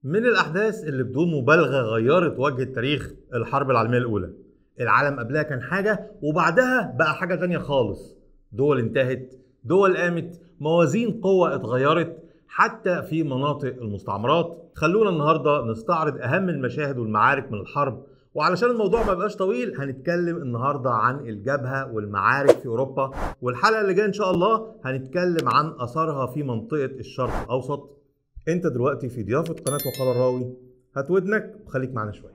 من الأحداث اللي بدون مبالغة غيرت وجه التاريخ الحرب العالمية الأولى العالم قبلها كان حاجة وبعدها بقى حاجة تانية خالص دول انتهت دول قامت موازين قوة اتغيرت حتى في مناطق المستعمرات خلونا النهاردة نستعرض أهم المشاهد والمعارك من الحرب وعلشان الموضوع ما يبقاش طويل هنتكلم النهارده عن الجبهه والمعارك في اوروبا والحلقه اللي جايه ان شاء الله هنتكلم عن اثرها في منطقه الشرق الاوسط انت دلوقتي في ضيافه قناه وقال الراوي هات ودنك وخليك معانا شويه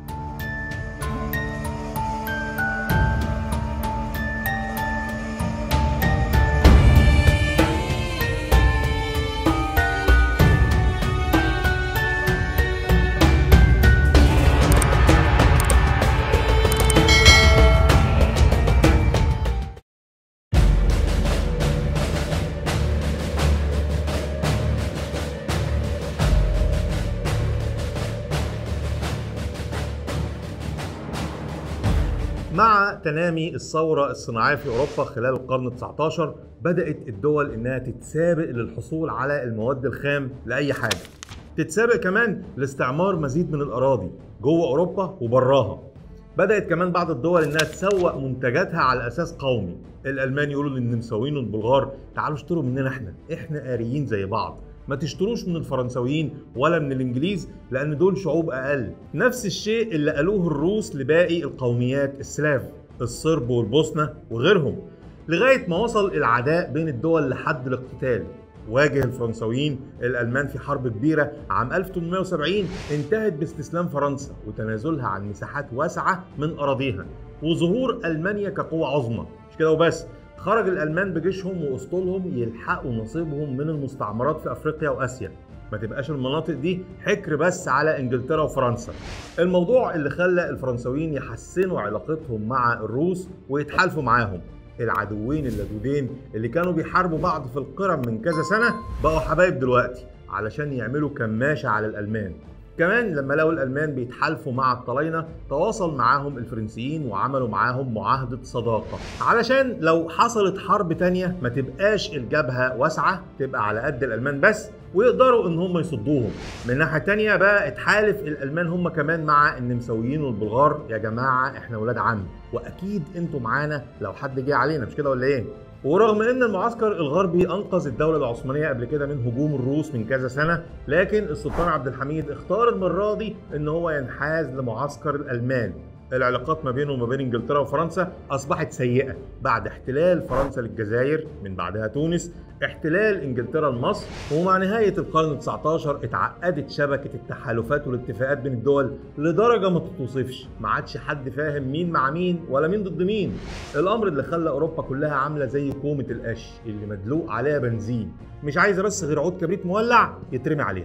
مع تنامي الثورة الصناعية في أوروبا خلال القرن ال 19 بدأت الدول إنها تتسابق للحصول على المواد الخام لأي حاجة. تتسابق كمان لاستعمار مزيد من الأراضي جوه أوروبا وبراها. بدأت كمان بعض الدول إنها تسوق منتجاتها على أساس قومي. الألمان يقولوا للنمساويين والبلغار تعالوا اشتروا مننا إحنا، إحنا آريين زي بعض. ما تشتروش من الفرنساويين ولا من الانجليز لان دول شعوب اقل نفس الشيء اللي قالوه الروس لباقي القوميات السلاف الصرب والبوسنه وغيرهم لغايه ما وصل العداء بين الدول لحد الاقتتال واجه الفرنساويين الالمان في حرب كبيره عام 1870 انتهت باستسلام فرنسا وتنازلها عن مساحات واسعه من اراضيها وظهور المانيا كقوه عظمى مش كده وبس خرج الالمان بجيشهم واسطولهم يلحقوا نصيبهم من المستعمرات في افريقيا واسيا ما تبقاش المناطق دي حكر بس على انجلترا وفرنسا الموضوع اللي خلى الفرنساويين يحسنوا علاقتهم مع الروس ويتحالفوا معاهم العدوين اللدودين اللي كانوا بيحاربوا بعض في القرم من كذا سنه بقوا حبايب دلوقتي علشان يعملوا كماشه على الالمان كمان لما لقوا الالمان بيتحالفوا مع الطلاينه تواصل معاهم الفرنسيين وعملوا معاهم معاهده صداقه علشان لو حصلت حرب تانية ما تبقاش الجبهه واسعه تبقى على قد الالمان بس ويقدروا ان هم يصدوهم من ناحيه تانية بقى اتحالف الالمان هم كمان مع النمساويين والبلغار يا جماعه احنا ولاد عم واكيد انتوا معانا لو حد جه علينا مش كده ولا ايه ورغم ان المعسكر الغربي انقذ الدوله العثمانيه قبل كده من هجوم الروس من كذا سنه لكن السلطان عبد الحميد اختار المره دي ان هو ينحاز لمعسكر الالمان العلاقات ما بينه وما بين انجلترا وفرنسا اصبحت سيئه بعد احتلال فرنسا للجزائر من بعدها تونس احتلال انجلترا لمصر ومع نهايه القرن ال19 اتعقدت شبكه التحالفات والاتفاقات بين الدول لدرجه ما تتوصفش ما عادش حد فاهم مين مع مين ولا مين ضد مين الامر اللي خلى اوروبا كلها عامله زي كومه القش اللي مدلوق عليها بنزين مش عايزه بس غير عود كبريت مولع يترمي عليها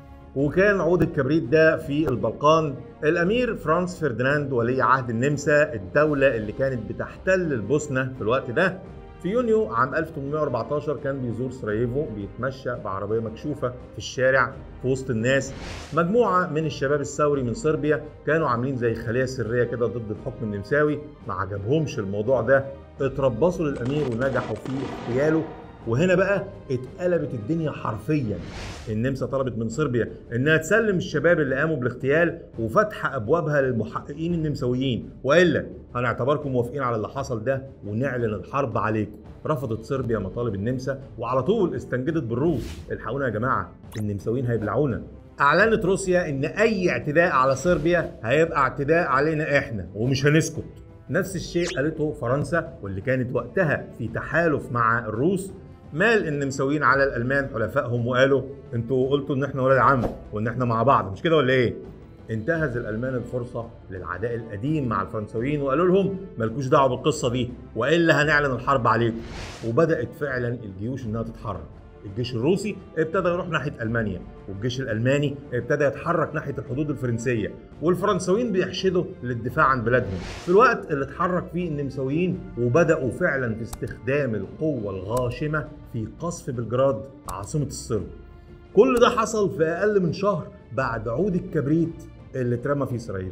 وكان عود الكبريت ده في البلقان الامير فرانس فرديناند ولي عهد النمسا الدوله اللي كانت بتحتل البوسنه في الوقت ده في يونيو عام 1814 كان بيزور سراييفو بيتمشى بعربيه مكشوفه في الشارع في وسط الناس مجموعه من الشباب الثوري من صربيا كانوا عاملين زي خليه سريه كده ضد الحكم النمساوي ما عجبهمش الموضوع ده اتربصوا للامير ونجحوا في اغتياله وهنا بقى اتقلبت الدنيا حرفيا النمسا طلبت من صربيا انها تسلم الشباب اللي قاموا بالاغتيال وفتح ابوابها للمحققين النمساويين والا هنعتبركم موافقين على اللي حصل ده ونعلن الحرب عليكم رفضت صربيا مطالب النمسا وعلى طول استنجدت بالروس الحقونا يا جماعه النمساويين هيبلعونا اعلنت روسيا ان اي اعتداء على صربيا هيبقى اعتداء علينا احنا ومش هنسكت نفس الشيء قالته فرنسا واللي كانت وقتها في تحالف مع الروس مال النمساويين على الالمان حلفائهم وقالوا انتوا قلتوا ان احنا ولاد عم وان احنا مع بعض مش كده ولا ايه؟ انتهز الالمان الفرصه للعداء القديم مع الفرنساويين وقالوا لهم مالكوش دعوه بالقصه دي والا هنعلن الحرب عليكم وبدات فعلا الجيوش انها تتحرك الجيش الروسي ابتدى يروح ناحيه المانيا والجيش الالماني ابتدى يتحرك ناحيه الحدود الفرنسيه والفرنساويين بيحشدوا للدفاع عن بلادهم في الوقت اللي اتحرك فيه النمساويين وبداوا فعلا في استخدام القوه الغاشمه في قصف بلجراد عاصمه الصرب كل ده حصل في اقل من شهر بعد عود الكبريت اللي اترمى في اسرائيل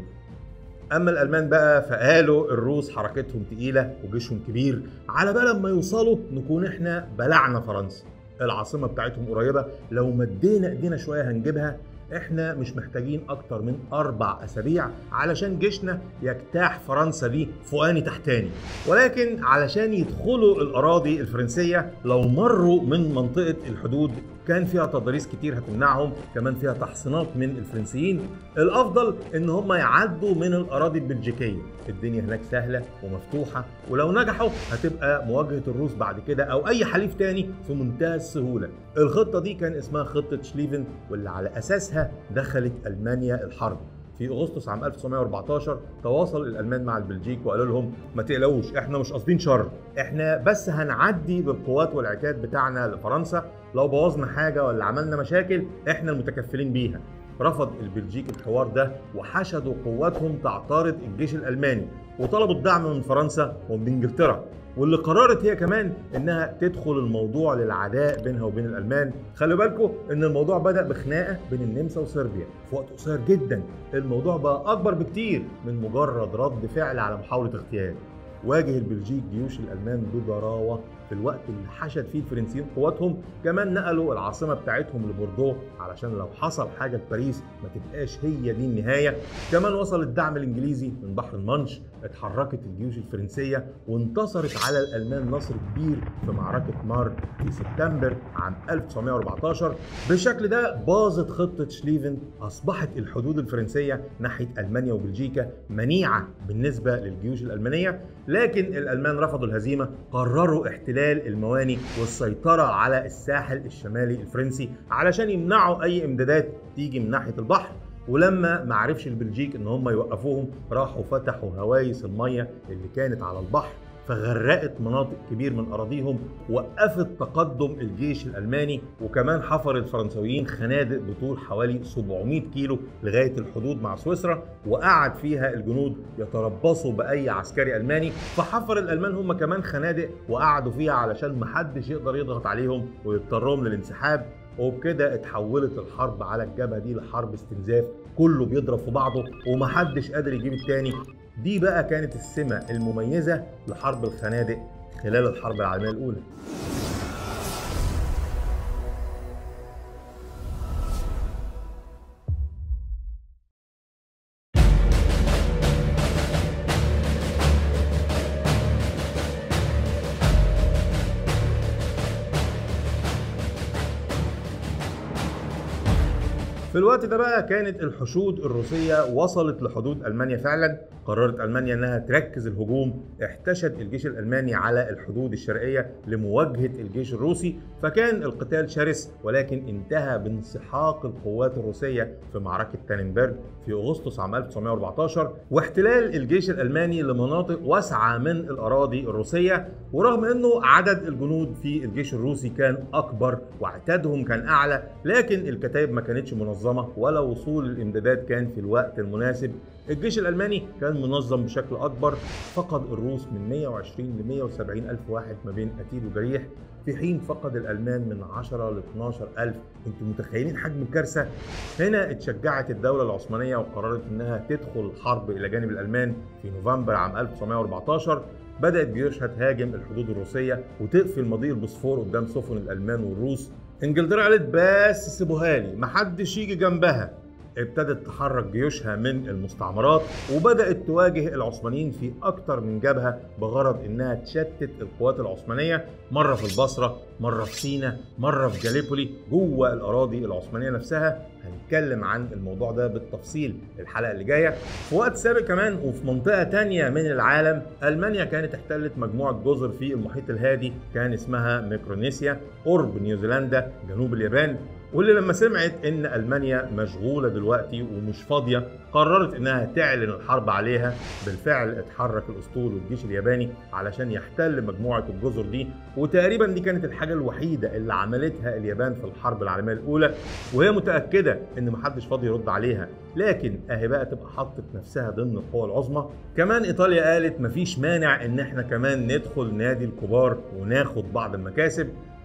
اما الالمان بقى فقالوا الروس حركتهم تقيله وجيشهم كبير على بال ما يوصلوا نكون احنا بلعنا فرنسا العاصمه بتاعتهم قريبه لو مدينا ايدينا شويه هنجيبها احنا مش محتاجين اكتر من اربع اسابيع علشان جيشنا يجتاح فرنسا دي فوقاني تحتاني ولكن علشان يدخلوا الاراضي الفرنسيه لو مروا من منطقه الحدود كان فيها تضاريس كتير هتمنعهم كمان فيها تحصينات من الفرنسيين الافضل ان هم يعدوا من الاراضي البلجيكيه الدنيا هناك سهله ومفتوحه ولو نجحوا هتبقى مواجهه الروس بعد كده او اي حليف تاني في منتهى السهوله الخطه دي كان اسمها خطه شليفن واللي على اساسها دخلت المانيا الحرب في اغسطس عام 1914 تواصل الالمان مع البلجيك وقالوا لهم ما تقلقوش احنا مش قاصدين شر احنا بس هنعدي بالقوات والعتاد بتاعنا لفرنسا لو بوظنا حاجه ولا عملنا مشاكل احنا المتكفلين بيها رفض البلجيك الحوار ده وحشدوا قواتهم تعترض الجيش الالماني وطلبوا الدعم من فرنسا ومن انجلترا واللي قررت هي كمان انها تدخل الموضوع للعداء بينها وبين الالمان خلوا بالكم ان الموضوع بدا بخناقه بين النمسا وصربيا في وقت قصير جدا الموضوع بقى اكبر بكتير من مجرد رد فعل على محاوله اغتيال واجه البلجيك جيوش الالمان بضراوه في الوقت اللي حشد فيه الفرنسيين قواتهم كمان نقلوا العاصمه بتاعتهم لبوردو علشان لو حصل حاجه في باريس ما تبقاش هي دي النهايه كمان وصل الدعم الانجليزي من بحر المانش اتحركت الجيوش الفرنسيه وانتصرت على الالمان نصر كبير في معركه مار في سبتمبر عام 1914 بالشكل ده باظت خطه شليفن اصبحت الحدود الفرنسيه ناحيه المانيا وبلجيكا منيعه بالنسبه للجيوش الالمانيه لكن الالمان رفضوا الهزيمه قرروا احتلال المواني والسيطره على الساحل الشمالي الفرنسي علشان يمنعوا اي امدادات تيجي من ناحيه البحر ولما ما عرفش البلجيك ان هم يوقفوهم راحوا فتحوا هوايس الميه اللي كانت على البحر فغرقت مناطق كبير من اراضيهم وقفت تقدم الجيش الالماني وكمان حفر الفرنسويين خنادق بطول حوالي 700 كيلو لغايه الحدود مع سويسرا وقعد فيها الجنود يتربصوا باي عسكري الماني فحفر الالمان هم كمان خنادق وقعدوا فيها علشان محدش يقدر يضغط عليهم ويضطرهم للانسحاب وبكده اتحولت الحرب على الجبهه دي لحرب استنزاف كله بيضرب في بعضه ومحدش قادر يجيب التاني دي بقى كانت السمة المميزة لحرب الخنادق خلال الحرب العالمية الأولى في الوقت ده بقى كانت الحشود الروسية وصلت لحدود ألمانيا فعلا قررت ألمانيا أنها تركز الهجوم احتشد الجيش الألماني على الحدود الشرقية لمواجهة الجيش الروسي فكان القتال شرس ولكن انتهى بانسحاق القوات الروسية في معركة تاننبرج في أغسطس عام 1914 واحتلال الجيش الألماني لمناطق واسعة من الأراضي الروسية ورغم أنه عدد الجنود في الجيش الروسي كان أكبر وعتادهم كان أعلى لكن الكتائب ما كانتش منظمة ولا وصول الإمدادات كان في الوقت المناسب الجيش الألماني كان منظم بشكل أكبر فقد الروس من 120 ل 170 ألف واحد ما بين قتيل وجريح في حين فقد الألمان من 10 ل 12 ألف انتوا متخيلين حجم الكارثة هنا اتشجعت الدولة العثمانية وقررت انها تدخل الحرب الى جانب الألمان في نوفمبر عام 1914 بدأت جيوشها تهاجم الحدود الروسية وتقفل مضيق البوسفور قدام سفن الألمان والروس انجلترا قالت بس سيبوها لي محدش يجي جنبها ابتدت تحرك جيوشها من المستعمرات وبدأت تواجه العثمانيين في أكتر من جبهة بغرض إنها تشتت القوات العثمانية مرة في البصرة مرة في سينا مرة في جاليبولي جوه الأراضي العثمانية نفسها هنتكلم عن الموضوع ده بالتفصيل الحلقة اللي جاية في وقت سابق كمان وفي منطقة تانية من العالم ألمانيا كانت احتلت مجموعة جزر في المحيط الهادي كان اسمها ميكرونيسيا قرب نيوزيلندا جنوب اليابان واللي لما سمعت ان المانيا مشغوله دلوقتي ومش فاضيه قررت انها تعلن الحرب عليها بالفعل اتحرك الاسطول والجيش الياباني علشان يحتل مجموعه الجزر دي وتقريبا دي كانت الحاجه الوحيده اللي عملتها اليابان في الحرب العالميه الاولى وهي متاكده ان محدش فاضي يرد عليها لكن اهي بقى تبقى حطت نفسها ضمن القوى العظمى كمان ايطاليا قالت مفيش مانع ان احنا كمان ندخل نادي الكبار وناخد بعض المكاسب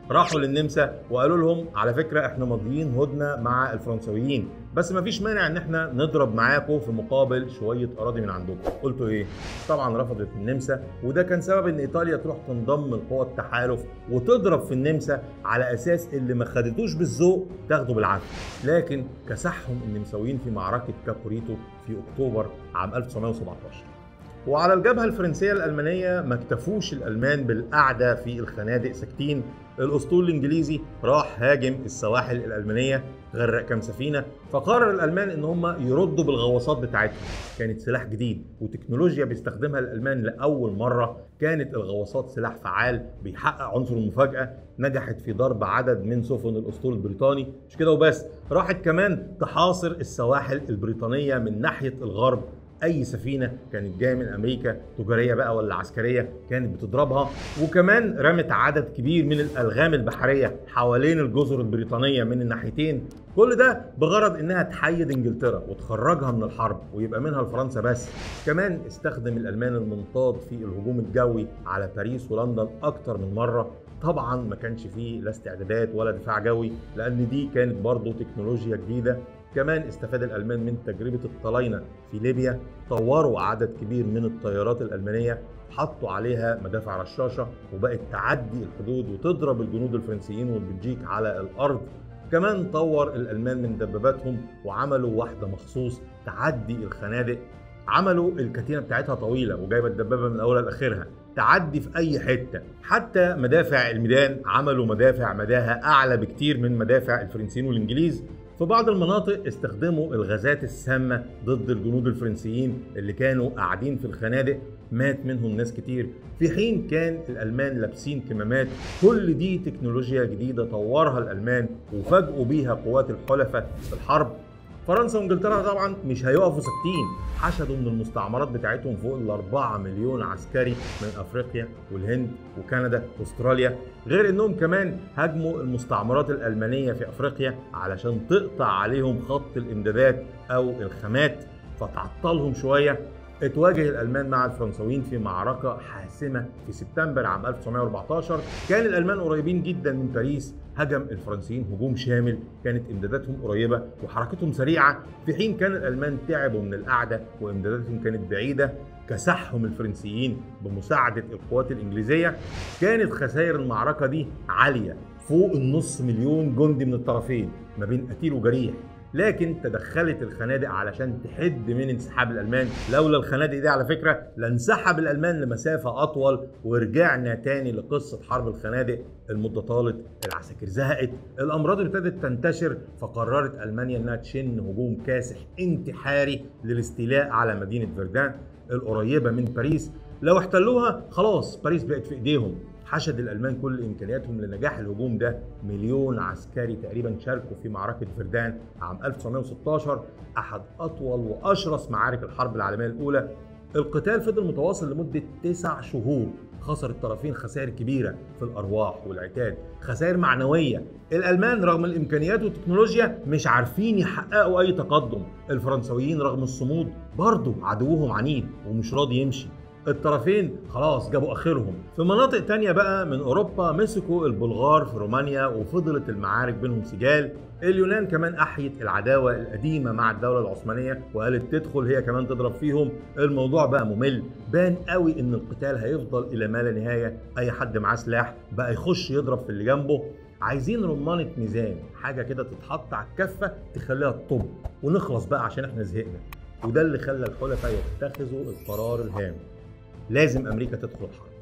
راحوا للنمسا وقالوا لهم على فكره احنا ماضيين هدنه مع الفرنسويين بس ما فيش مانع ان احنا نضرب معاكم في مقابل شويه اراضي من عندكم قلتوا ايه طبعا رفضت النمسا وده كان سبب ان ايطاليا تروح تنضم لقوى التحالف وتضرب في النمسا على اساس اللي ما خدتوش بالذوق تاخده بالعافيه لكن كسحهم النمساويين في معركه كابوريتو في اكتوبر عام 1917 وعلى الجبهة الفرنسية الألمانية ما اكتفوش الألمان بالقعدة في الخنادق ساكتين الأسطول الإنجليزي راح هاجم السواحل الألمانية غرق كام سفينة فقرر الألمان إن هم يردوا بالغواصات بتاعتهم كانت سلاح جديد وتكنولوجيا بيستخدمها الألمان لأول مرة كانت الغواصات سلاح فعال بيحقق عنصر المفاجأة نجحت في ضرب عدد من سفن الأسطول البريطاني مش كده وبس راحت كمان تحاصر السواحل البريطانية من ناحية الغرب اي سفينه كانت جايه من امريكا تجاريه بقى ولا عسكريه كانت بتضربها وكمان رمت عدد كبير من الالغام البحريه حوالين الجزر البريطانيه من الناحيتين كل ده بغرض انها تحيد انجلترا وتخرجها من الحرب ويبقى منها لفرنسا بس كمان استخدم الالمان المنطاد في الهجوم الجوي على باريس ولندن اكتر من مره طبعا ما كانش فيه لا استعدادات ولا دفاع جوي لان دي كانت برضه تكنولوجيا جديده كمان استفاد الألمان من تجربة الطلاينة في ليبيا طوروا عدد كبير من الطيارات الألمانية حطوا عليها مدافع رشاشة وبقت تعدي الحدود وتضرب الجنود الفرنسيين والبلجيك على الأرض كمان طور الألمان من دباباتهم وعملوا واحدة مخصوص تعدي الخنادق عملوا الكتينة بتاعتها طويلة وجايبة الدبابة من أولها لآخرها تعدي في أي حتة حتى مدافع الميدان عملوا مدافع مداها أعلى بكتير من مدافع الفرنسيين والإنجليز في بعض المناطق استخدموا الغازات السامة ضد الجنود الفرنسيين اللي كانوا قاعدين في الخنادق مات منهم ناس كتير في حين كان الألمان لابسين كمامات كل دي تكنولوجيا جديدة طورها الألمان وفاجئوا بيها قوات الحلفاء في الحرب فرنسا وانجلترا طبعا مش هيقفوا ساكتين حشدوا من المستعمرات بتاعتهم فوق ال 4 مليون عسكري من افريقيا والهند وكندا واستراليا غير انهم كمان هاجموا المستعمرات الالمانيه في افريقيا علشان تقطع عليهم خط الامدادات او الخامات فتعطلهم شويه اتواجه الالمان مع الفرنساويين في معركه حاسمه في سبتمبر عام 1914 كان الالمان قريبين جدا من باريس هجم الفرنسيين هجوم شامل كانت امداداتهم قريبه وحركتهم سريعه في حين كان الالمان تعبوا من القعده وامداداتهم كانت بعيده كسحهم الفرنسيين بمساعده القوات الانجليزيه كانت خسائر المعركه دي عاليه فوق النص مليون جندي من الطرفين ما بين قتيل وجريح لكن تدخلت الخنادق علشان تحد من انسحاب الالمان لولا الخنادق دي على فكره لانسحب الالمان لمسافه اطول ورجعنا تاني لقصه حرب الخنادق المده طالت العساكر زهقت الامراض ابتدت تنتشر فقررت المانيا انها تشن هجوم كاسح انتحاري للاستيلاء على مدينه فردان القريبه من باريس لو احتلوها خلاص باريس بقت في ايديهم حشد الالمان كل امكانياتهم لنجاح الهجوم ده مليون عسكري تقريبا شاركوا في معركه فردان عام 1916 احد اطول واشرس معارك الحرب العالميه الاولى القتال فضل متواصل لمده تسع شهور خسر الطرفين خسائر كبيرة في الأرواح والعتاد خسائر معنوية الألمان رغم الإمكانيات والتكنولوجيا مش عارفين يحققوا أي تقدم الفرنسويين رغم الصمود برضه عدوهم عنيد ومش راضي يمشي الطرفين خلاص جابوا اخرهم في مناطق تانية بقى من اوروبا مسكوا البلغار في رومانيا وفضلت المعارك بينهم سجال اليونان كمان احيت العداوه القديمه مع الدوله العثمانيه وقالت تدخل هي كمان تضرب فيهم الموضوع بقى ممل بان قوي ان القتال هيفضل الى ما لا نهايه اي حد معاه سلاح بقى يخش يضرب في اللي جنبه عايزين رمانة ميزان حاجة كده تتحط على الكفة تخليها تطب ونخلص بقى عشان احنا زهقنا وده اللي خلى الحلفاء يتخذوا القرار الهام لازم امريكا تدخل الحرب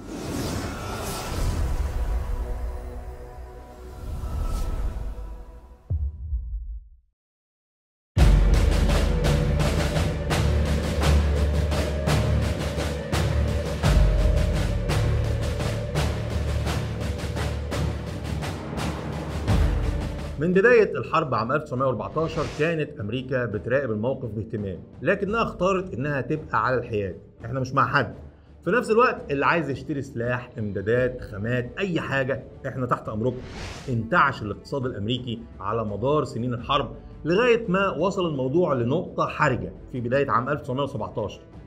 من بداية الحرب عام 1914 كانت أمريكا بتراقب الموقف باهتمام لكنها اختارت إنها تبقى على الحياد احنا مش مع حد في نفس الوقت اللي عايز يشتري سلاح امدادات خامات اي حاجه احنا تحت امركم انتعش الاقتصاد الامريكي على مدار سنين الحرب لغايه ما وصل الموضوع لنقطه حرجه في بدايه عام 1917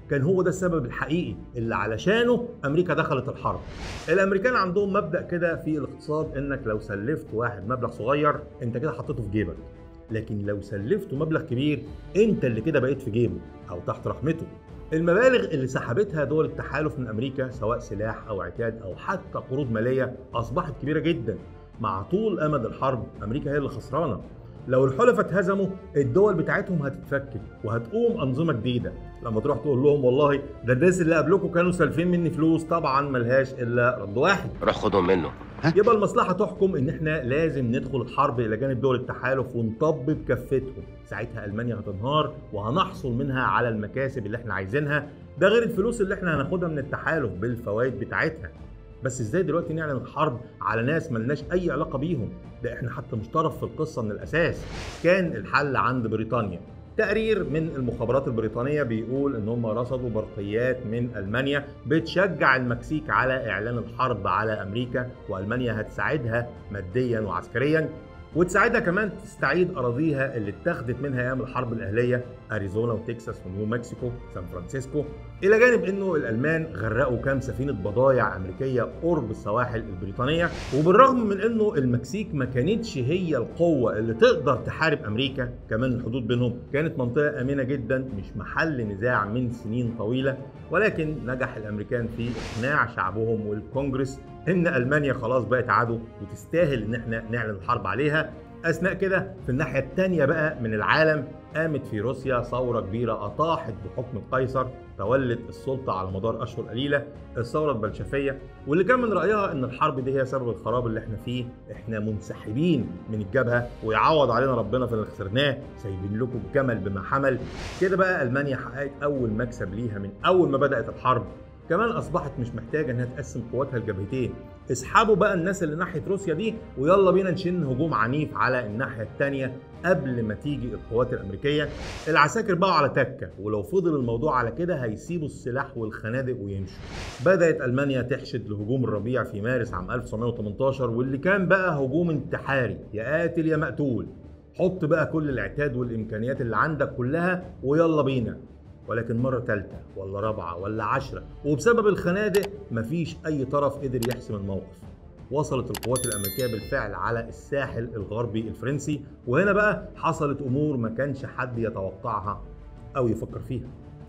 كان هو ده السبب الحقيقي اللي علشانه امريكا دخلت الحرب الامريكان عندهم مبدا كده في الاقتصاد انك لو سلفت واحد مبلغ صغير انت كده حطيته في جيبك لكن لو سلفته مبلغ كبير انت اللي كده بقيت في جيبه او تحت رحمته المبالغ اللي سحبتها دول التحالف من امريكا سواء سلاح او عتاد او حتى قروض ماليه اصبحت كبيره جدا مع طول امد الحرب امريكا هي اللي خسرانه لو الحلفاء اتهزموا الدول بتاعتهم هتتفكك وهتقوم انظمه جديده لما تروح تقول لهم والله ده الناس اللي قبلكم كانوا سالفين مني فلوس طبعا ملهاش الا رد واحد روح خدهم منه يبقى المصلحه تحكم ان احنا لازم ندخل الحرب الى جانب دول التحالف ونطبب كفتهم ساعتها المانيا هتنهار وهنحصل منها على المكاسب اللي احنا عايزينها ده غير الفلوس اللي احنا هناخدها من التحالف بالفوائد بتاعتها بس ازاي دلوقتي نعلن الحرب على ناس ملناش اي علاقه بيهم ده احنا حتى مش طرف في القصه من الاساس كان الحل عند بريطانيا تقرير من المخابرات البريطانية بيقول إن هم رصدوا برقيات من ألمانيا بتشجع المكسيك على إعلان الحرب على أمريكا وألمانيا هتساعدها ماديا وعسكريا وتساعدها كمان تستعيد اراضيها اللي اتاخدت منها ايام الحرب الاهليه اريزونا وتكساس ونيو مكسيكو سان فرانسيسكو الى جانب انه الالمان غرقوا كام سفينه بضايع امريكيه قرب السواحل البريطانيه وبالرغم من انه المكسيك ما كانتش هي القوه اللي تقدر تحارب امريكا كمان الحدود بينهم كانت منطقه امنه جدا مش محل نزاع من سنين طويله ولكن نجح الامريكان في اقناع شعبهم والكونجرس ان المانيا خلاص بقت عدو وتستاهل ان احنا نعلن الحرب عليها اثناء كده في الناحيه الثانيه بقى من العالم قامت في روسيا ثوره كبيره اطاحت بحكم القيصر تولت السلطه على مدار اشهر قليله الثوره البلشفيه واللي كان من رايها ان الحرب دي هي سبب الخراب اللي احنا فيه احنا منسحبين من الجبهه ويعوض علينا ربنا في اللي خسرناه سايبين لكم الجمل بما حمل كده بقى المانيا حققت اول مكسب ليها من اول ما بدات الحرب كمان اصبحت مش محتاجه انها تقسم قواتها لجبهتين اسحبوا بقى الناس اللي ناحيه روسيا دي ويلا بينا نشن هجوم عنيف على الناحيه الثانيه قبل ما تيجي القوات الامريكيه العساكر بقوا على تكه ولو فضل الموضوع على كده هيسيبوا السلاح والخنادق ويمشوا بدات المانيا تحشد لهجوم الربيع في مارس عام 1918 واللي كان بقى هجوم انتحاري يا قاتل يا مقتول حط بقى كل العتاد والامكانيات اللي عندك كلها ويلا بينا ولكن مرة تالتة ولا رابعة ولا عشرة وبسبب الخنادق مفيش أي طرف قدر يحسم الموقف وصلت القوات الأمريكية بالفعل على الساحل الغربي الفرنسي وهنا بقى حصلت أمور ما كانش حد يتوقعها أو يفكر فيها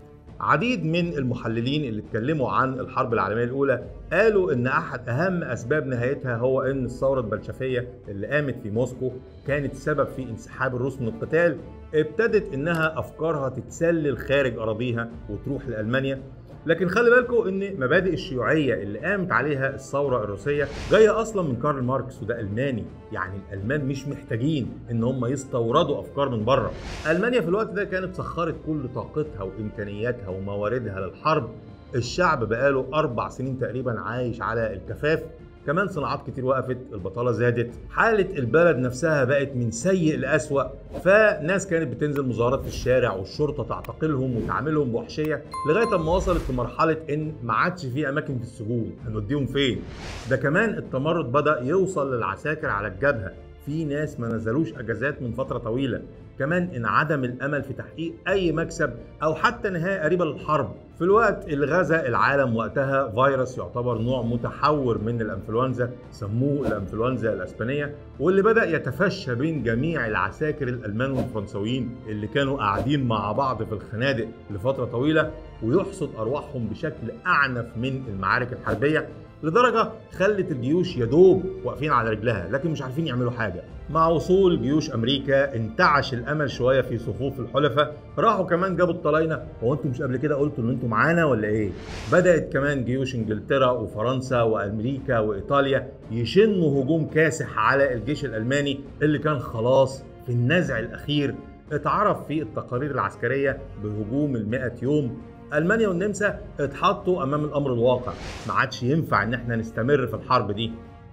عديد من المحللين اللي اتكلموا عن الحرب العالمية الأولى قالوا إن أحد أهم أسباب نهايتها هو إن الثورة البلشفية اللي قامت في موسكو كانت سبب في انسحاب الروس من القتال ابتدت إنها أفكارها تتسلل خارج أراضيها وتروح لألمانيا لكن خلي بالكم ان مبادئ الشيوعيه اللي قامت عليها الثوره الروسيه جايه اصلا من كارل ماركس وده الماني يعني الالمان مش محتاجين ان هم يستوردوا افكار من بره المانيا في الوقت ده كانت سخرت كل طاقتها وامكانياتها ومواردها للحرب الشعب بقاله اربع سنين تقريبا عايش على الكفاف كمان صناعات كتير وقفت البطاله زادت حاله البلد نفسها بقت من سيء لاسوا فناس كانت بتنزل مظاهرات في الشارع والشرطه تعتقلهم وتعاملهم بوحشيه لغايه اما وصلت لمرحله ان ما عادش في اماكن في السجون هنوديهم فين ده كمان التمرد بدا يوصل للعساكر على الجبهه في ناس ما نزلوش اجازات من فتره طويله كمان انعدم الامل في تحقيق اي مكسب او حتى نهايه قريبه للحرب في الوقت اللي غزا العالم وقتها فيروس يعتبر نوع متحور من الانفلونزا سموه الانفلونزا الاسبانيه واللي بدا يتفشى بين جميع العساكر الالمان والفرنسويين اللي كانوا قاعدين مع بعض في الخنادق لفتره طويله ويحصد ارواحهم بشكل اعنف من المعارك الحربيه لدرجه خلت الجيوش يدوب واقفين على رجلها لكن مش عارفين يعملوا حاجه مع وصول جيوش امريكا انتعش الامل شويه في صفوف الحلفاء راحوا كمان جابوا الطلاينه هو انتم مش قبل كده قلتوا ان انتم معانا ولا ايه بدات كمان جيوش انجلترا وفرنسا وامريكا وايطاليا يشنوا هجوم كاسح على الجيش الالماني اللي كان خلاص في النزع الاخير اتعرف في التقارير العسكريه بهجوم المئة يوم المانيا والنمسا اتحطوا امام الامر الواقع ما عادش ينفع ان احنا نستمر في الحرب دي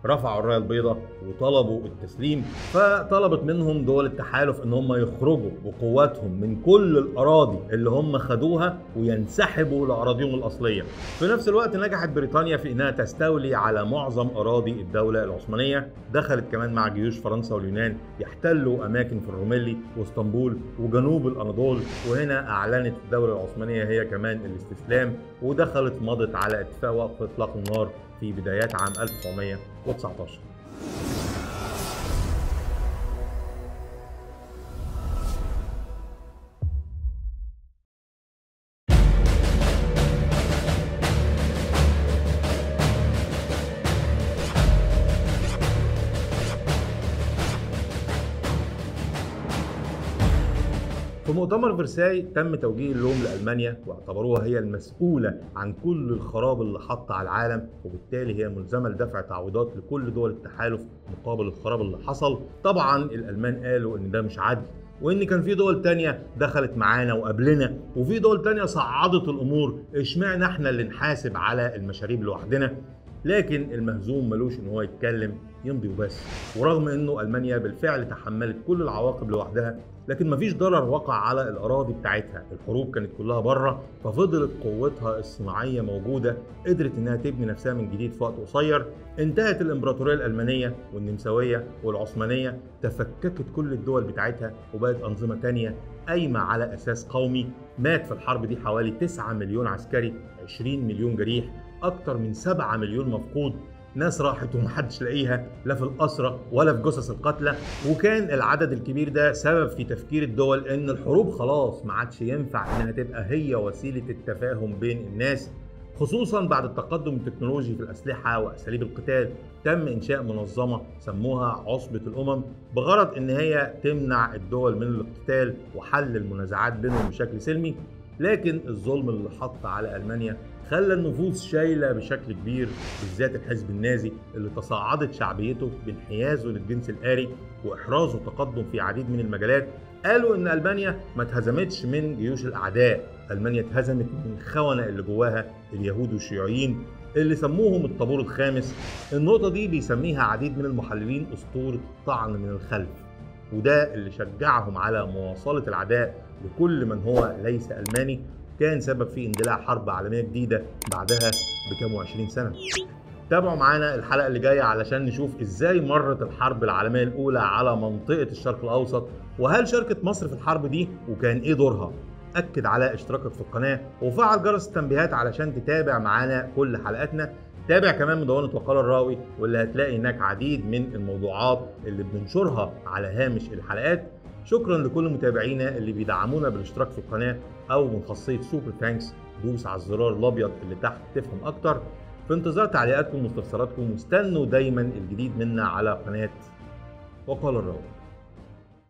رفعوا الرايه البيضاء وطلبوا التسليم فطلبت منهم دول التحالف ان هم يخرجوا بقواتهم من كل الاراضي اللي هم خدوها وينسحبوا لاراضيهم الاصليه في نفس الوقت نجحت بريطانيا في انها تستولي على معظم اراضي الدوله العثمانيه دخلت كمان مع جيوش فرنسا واليونان يحتلوا اماكن في الروميلي واسطنبول وجنوب الاناضول وهنا اعلنت الدوله العثمانيه هي كمان الاستسلام ودخلت مضت على اتفاق وقف اطلاق النار في بدايات عام 1919 في مؤتمر فرساي تم توجيه اللوم لألمانيا واعتبروها هي المسؤولة عن كل الخراب اللي حط على العالم وبالتالي هي ملزمة لدفع تعويضات لكل دول التحالف مقابل الخراب اللي حصل طبعا الألمان قالوا إن ده مش عدل وان كان في دول تانية دخلت معانا وقبلنا وفي دول تانية صعدت الامور اشمعنى احنا اللي نحاسب على المشاريب لوحدنا لكن المهزوم ملوش ان هو يتكلم يمضي وبس ورغم انه المانيا بالفعل تحملت كل العواقب لوحدها لكن مفيش ضرر وقع على الاراضي بتاعتها الحروب كانت كلها بره ففضلت قوتها الصناعيه موجوده قدرت انها تبني نفسها من جديد في وقت قصير انتهت الامبراطوريه الالمانيه والنمساويه والعثمانيه تفككت كل الدول بتاعتها وبقت انظمه تانية قايمه على اساس قومي مات في الحرب دي حوالي 9 مليون عسكري 20 مليون جريح اكتر من 7 مليون مفقود ناس راحت ومحدش لاقيها لا في الأسرة ولا في جثث القتلى وكان العدد الكبير ده سبب في تفكير الدول ان الحروب خلاص ما عادش ينفع انها تبقى هي وسيلة التفاهم بين الناس خصوصا بعد التقدم التكنولوجي في الأسلحة وأساليب القتال تم إنشاء منظمة سموها عصبة الأمم بغرض إن هي تمنع الدول من الاقتتال وحل المنازعات بينهم بشكل سلمي لكن الظلم اللي حط على ألمانيا خلى النفوذ شايله بشكل كبير بالذات الحزب النازي اللي تصاعدت شعبيته بانحيازه للجنس الآري وإحرازه تقدم في عديد من المجالات قالوا إن ألمانيا ما اتهزمتش من جيوش الأعداء ألمانيا اتهزمت من الخونة اللي جواها اليهود والشيوعيين اللي سموهم الطابور الخامس النقطة دي بيسميها عديد من المحللين أسطورة طعن من الخلف وده اللي شجعهم على مواصلة العداء لكل من هو ليس ألماني كان سبب في اندلاع حرب عالمية جديدة بعدها بكام وعشرين سنة تابعوا معانا الحلقة اللي جاية علشان نشوف ازاي مرت الحرب العالمية الأولى على منطقة الشرق الأوسط وهل شاركت مصر في الحرب دي وكان ايه دورها أكد على اشتراكك في القناة وفعل جرس التنبيهات علشان تتابع معانا كل حلقاتنا تابع كمان مدونة وقال الراوي واللي هتلاقي هناك عديد من الموضوعات اللي بننشرها على هامش الحلقات شكرا لكل متابعينا اللي بيدعمونا بالاشتراك في القناة أو من خاصية سوبر ثانكس دوس على الزرار الأبيض اللي تحت تفهم أكتر في انتظار تعليقاتكم واستفساراتكم واستنوا دايما الجديد منا على قناة وقال الراوي